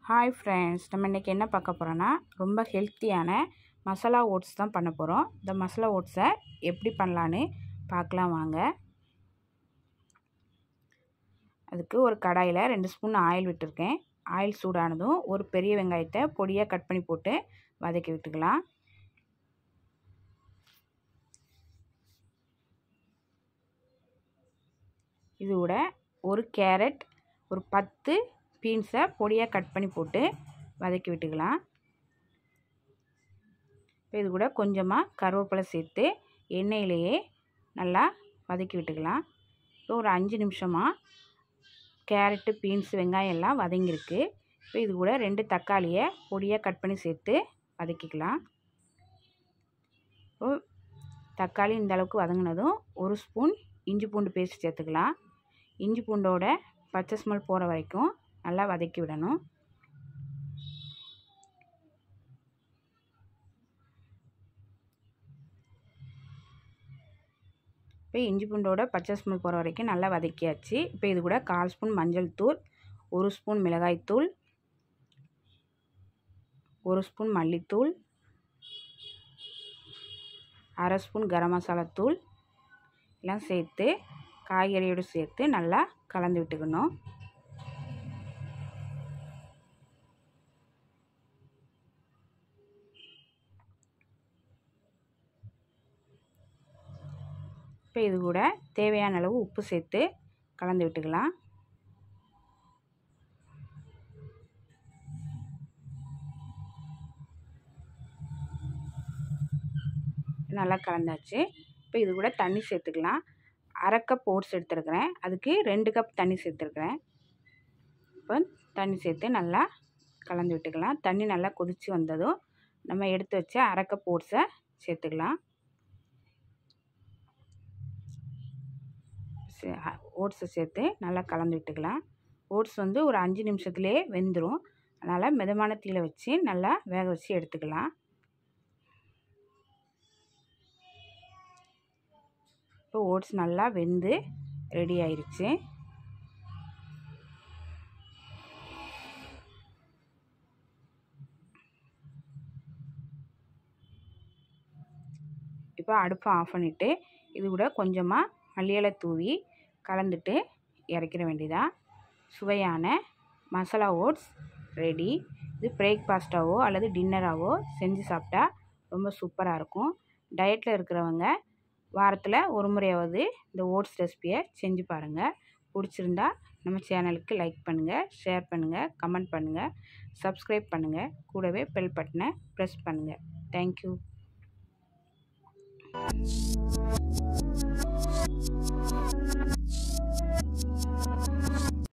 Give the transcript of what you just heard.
hi friends நம்ம இன்றைக்கி என்ன பார்க்க போகிறோன்னா ரொம்ப ஹெல்த்தியான மசாலா ஓட்ஸ் தான் பண்ண போகிறோம் இந்த மசாலா ஓட்ஸை எப்படி பண்ணலான்னு பார்க்கலாம் வாங்க அதுக்கு ஒரு கடாயில் ரெண்டு ஸ்பூன் ஆயில் விட்டுருக்கேன் ஆயில் சூடானதும் ஒரு பெரிய வெங்காயத்தை பொடியாக கட் பண்ணி போட்டு வதக்கி விட்டுக்கலாம் இது கூட ஒரு கேரட் ஒரு பத்து பீன்ஸை பொடியாக கட் பண்ணி போட்டு வதக்கி விட்டுக்கலாம் இப்போ இது கூட கொஞ்சமாக கருவேப்பிலை சேர்த்து எண்ணெயிலேயே நல்லா வதக்கி விட்டுக்கலாம் இப்போ ஒரு அஞ்சு நிமிஷமாக கேரட்டு பீன்ஸ் வெங்காயம் எல்லாம் வதங்கியிருக்கு இப்போ இது கூட ரெண்டு தக்காளியை பொடியாக கட் பண்ணி சேர்த்து வதக்கிக்கலாம் இப்போ தக்காளி இந்த அளவுக்கு வதங்கினதும் ஒரு ஸ்பூன் இஞ்சி பூண்டு பேஸ்ட் சேர்த்துக்கலாம் இஞ்சி பூண்டோட பச்சை ஸ்மெல் போகிற வரைக்கும் நல்லா வதக்கி விடணும் இப்போ இஞ்சி பூண்டோட பச்சை ஸ்மெல் போகிற வரைக்கும் நல்லா வதக்கியாச்சு இப்போ இது கூட கால் ஸ்பூன் மஞ்சள் தூள் ஒரு ஸ்பூன் மிளகாய்த்தூள் ஒரு ஸ்பூன் மல்லித்தூள் அரை ஸ்பூன் கரம் மசாலா தூள் எல்லாம் சேர்த்து காய்கறியோடு சேர்த்து நல்லா கலந்து விட்டுக்கணும் இப்போ இது கூட தேவையான அளவு உப்பு சேர்த்து கலந்து விட்டுக்கலாம் நல்லா கலந்தாச்சு இப்போ இது கூட தண்ணி சேர்த்துக்கலாம் அரை கப் ஓட்ஸ் எடுத்துருக்கிறேன் அதுக்கு ரெண்டு கப் தண்ணி சேர்த்துருக்குறேன் இப்போ தண்ணி சேர்த்து நல்லா கலந்து விட்டுக்கலாம் தண்ணி நல்லா கொதித்து வந்ததும் நம்ம எடுத்து வச்ச அரை கப் ஓட்ஸை சேர்த்துக்கலாம் ஓட்ஸை சேர்த்து நல்லா கலந்து விட்டுக்கலாம் ஓட்ஸ் வந்து ஒரு அஞ்சு நிமிஷத்துலேயே வெந்துடும் அதனால் மிதமான தீயில் வச்சு நல்லா வேக வச்சு எடுத்துக்கலாம் இப்போ ஓட்ஸ் நல்லா வெந்து ரெடி ஆயிடுச்சு இப்போ அடுப்பை ஆஃப் பண்ணிவிட்டு இது கூட கொஞ்சமாக மல்லியலை தூவி கலந்துட்டு இறக்கிற வேண்டியதான் சுவையான மசாலா ஓட்ஸ் ரெடி இது பிரேக்ஃபாஸ்ட்டாவோ அல்லது டின்னராகவோ செஞ்சு சாப்பிட்டா ரொம்ப சூப்பராக இருக்கும் டயட்டில் இருக்கிறவங்க வாரத்தில் ஒரு முறையாவது இந்த ஓட்ஸ் ரெசிப்பியை செஞ்சு பாருங்கள் பிடிச்சிருந்தா நம்ம சேனலுக்கு லைக் பண்ணுங்கள் ஷேர் பண்ணுங்கள் கமெண்ட் பண்ணுங்கள் சப்ஸ்கிரைப் பண்ணுங்கள் கூடவே பெல் பட்டனை ப்ரெஸ் பண்ணுங்கள் தேங்க்யூ